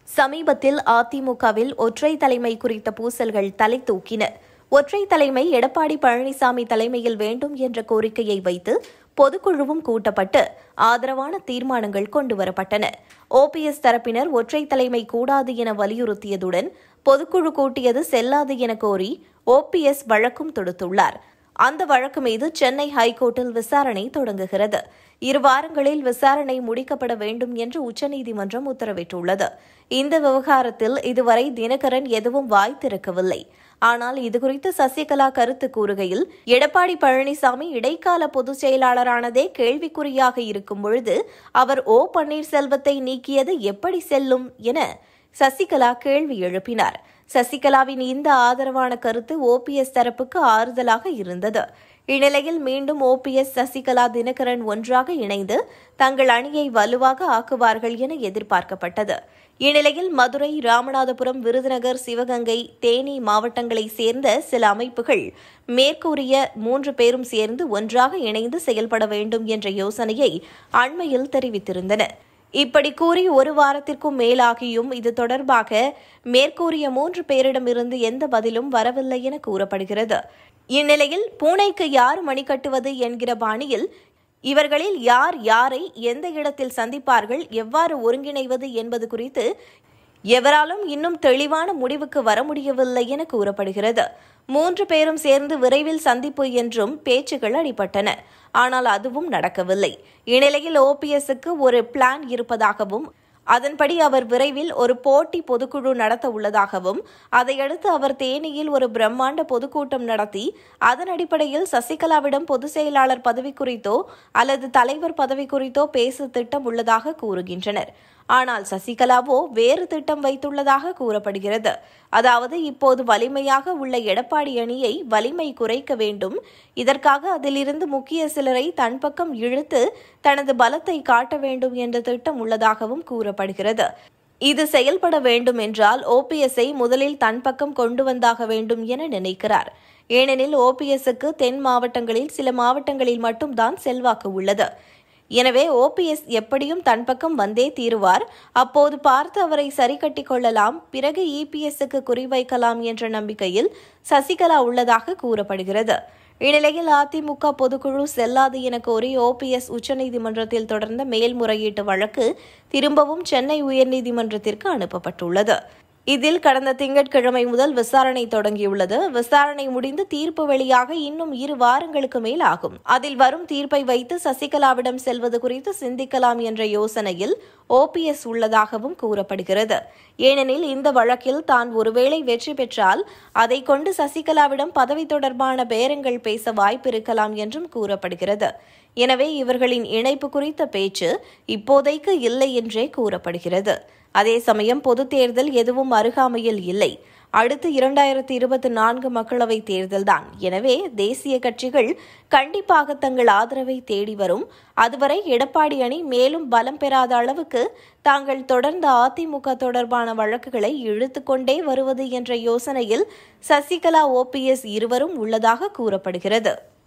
சமீபத்தில் அதிமுகவில் ஒற்றை தலைமை குறித்த பூசல்கள் தலை தூக்கின ஒற்றை தலைமை எடப்பாடி பழனிசாமி தலைமையில் வேண்டும் என்ற கோரிக்கையை வைத்து பொதுக்குழுவும் கூட்டப்பட்டு ஆதரவான தீர்மானங்கள் கொண்டுவரப்பட்டன ஓபிஎஸ் தரப்பினர் ஒற்றை தலைமை கூடாது என வலியுறுத்தியதுடன் பொதுக்குழு கூட்டியது செல்லாது என கோரி ஓபிஎஸ் வழக்கும் தொடுத்துள்ளார் அந்த வழக்கு மீது சென்னை ஹைகோர்ட்டில் விசாரணை தொடங்குகிறது இரு வாரங்களில் விசாரணை முடிக்கப்பட வேண்டும் என்று உச்சநீதிமன்றம் உத்தரவிட்டுள்ளது இந்த விவகாரத்தில் இதுவரை தினகரன் எதுவும் வாய் திறக்கவில்லை ஆனால் இதுகுறித்து சசிகலா கருத்து கூறுகையில் எடப்பாடி பழனிசாமி இடைக்கால பொதுச் செயலாளரானதே கேள்விக்குறியாக இருக்கும் பொழுது அவர் ஓ பன்னீர்செல்வத்தை நீக்கியது எப்படி செல்லும் என சசிகலா கேள்வி எழுப்பினார் சசிகலாவின் இந்த ஆதரவான கருத்து ஓபிஎஸ் தரப்புக்கு ஆறுதலாக இருந்தது இந்நிலையில் மீண்டும் ஓபிஎஸ் சசிகலா தினகரன் ஒன்றாக இணைந்து தங்கள் அணியை வலுவாக ஆக்குவார்கள் என எதிர்பார்க்கப்பட்டது இந்நிலையில் மதுரை ராமநாதபுரம் விருதுநகர் சிவகங்கை தேனி மாவட்டங்களைச் சேர்ந்த சில அமைப்புகள் மேற்கூறிய மூன்று பேரும் சேர்ந்து ஒன்றாக இணைந்து செயல்பட வேண்டும் என்ற யோசனையை அண்மையில் தெரிவித்திருந்தன இப்படி கூறி ஒரு வாரத்திற்கும் மேலாகியும் இது தொடர்பாக மேற்கூறிய மூன்று பேரிடமிருந்து எந்த பதிலும் வரவில்லை என கூறப்படுகிறது இந்நிலையில் பூனைக்கு யார் மணி கட்டுவது என்கிற பாணியில் இவர்களில் யார் யாரை எந்த இடத்தில் சந்திப்பார்கள் எவ்வாறு ஒருங்கிணைவது என்பது குறித்து எவராலும் இன்னும் தெளிவான முடிவுக்கு வர முடியவில்லை என கூறப்படுகிறது மூன்று பேரும் சேர்ந்து விரைவில் சந்திப்பு என்றும் பேச்சுகள் அடிபட்டன ஆனால் அதுவும் நடக்கவில்லை இந்நிலையில் ஓபிஎஸ்க்கு ஒரு பிளான் இருப்பதாகவும் அதன்படி அவர் விரைவில் ஒரு போட்டி பொதுக்குழு நடத்த உள்ளதாகவும் அதையடுத்து அவர் தேனியில் ஒரு பிரம்மாண்ட பொதுக்கூட்டம் நடத்தி அதன் அடிப்படையில் சசிகலாவிடம் பொதுச் செயலாளர் பதவி குறித்தோ அல்லது தலைவர் பதவி குறித்தோ பேச திட்டம் உள்ளதாக கூறுகின்றனர் ஆனால் சசிகலாவோ வேறு திட்டம் வைத்துள்ளதாக கூறப்படுகிறது அதாவது இப்போது வலிமையாக உள்ள எடப்பாடி அணியை வலிமை குறைக்க வேண்டும் இதற்காக அதிலிருந்து முக்கிய சிலரை தன் பக்கம் இழுத்து தனது பலத்தை காட்ட வேண்டும் என்ற திட்டம் உள்ளதாகவும் கூறப்படுகிறது இது செயல்பட வேண்டும் என்றால் ஓபிஎஸ்ஐ முதலில் தன் பக்கம் கொண்டு வந்தாக வேண்டும் என நினைக்கிறார் ஏனெனில் ஓபிஎஸ்க்கு தென் மாவட்டங்களில் சில மாவட்டங்களில் மட்டும்தான் செல்வாக்கு உள்ளது எனவே ஓபிஎஸ் எப்படியும் தன் பக்கம் வந்தே தீருவார் அப்போது பார்த்து அவரை சரி கட்டிக் கொள்ளலாம் பிறகு இபிஎஸ்க்கு குறிவைக்கலாம் என்ற நம்பிக்கையில் சசிகலா உள்ளதாக கூறப்படுகிறது இந்நிலையில் அதிமுக பொதுக்குழு செல்லாது என கோரி ஓபிஎஸ் உச்சநீதிமன்றத்தில் தொடர்ந்த மேல்முறையீட்டு வழக்கு திரும்பவும் சென்னை உயர்நீதிமன்றத்திற்கு அனுப்பப்பட்டுள்ளது இதில் கடந்த திங்கட்கிழமை முதல் விசாரணை தொடங்கியுள்ளது விசாரணை முடிந்து தீர்ப்பு வெளியாக இன்னும் இரு வாரங்களுக்கு மேல் ஆகும் அதில் வரும் தீர்ப்பை வைத்து சசிகலாவிடம் செல்வது குறித்து சிந்திக்கலாம் என்ற யோசனையில் ஓபிஎஸ் உள்ளதாகவும் கூறப்படுகிறது ஏனெனில் இந்த வழக்கில் தான் ஒருவேளை வெற்றி பெற்றால் அதை கொண்டு சசிகலாவிடம் பதவி தொடர்பான பேரங்கள் பேச வாய்ப்பிருக்கலாம் என்றும் கூறப்படுகிறது எனவே இவர்களின் இணைப்பு குறித்த பேச்சு இப்போதைக்கு இல்லை என்றே கூறப்படுகிறது அதே சமயம் பொதுத் தேர்தல் எதுவும் அருகாமையில் இல்லை அடுத்து இரண்டாயிரத்தி இருபத்தி நான்கு மக்களவைத் தேர்தல்தான் எனவே தேசிய கட்சிகள் கண்டிப்பாக தங்கள் ஆதரவை தேடி வரும் அதுவரை எடப்பாடி அணி மேலும் பலம் பெறாத அளவுக்கு தாங்கள் தொடர்ந்த அதிமுக தொடர்பான வழக்குகளை இழுத்துக்கொண்டே வருவது என்ற யோசனையில் சசிகலா ஓபிஎஸ் இருவரும் உள்ளதாக கூறப்படுகிறது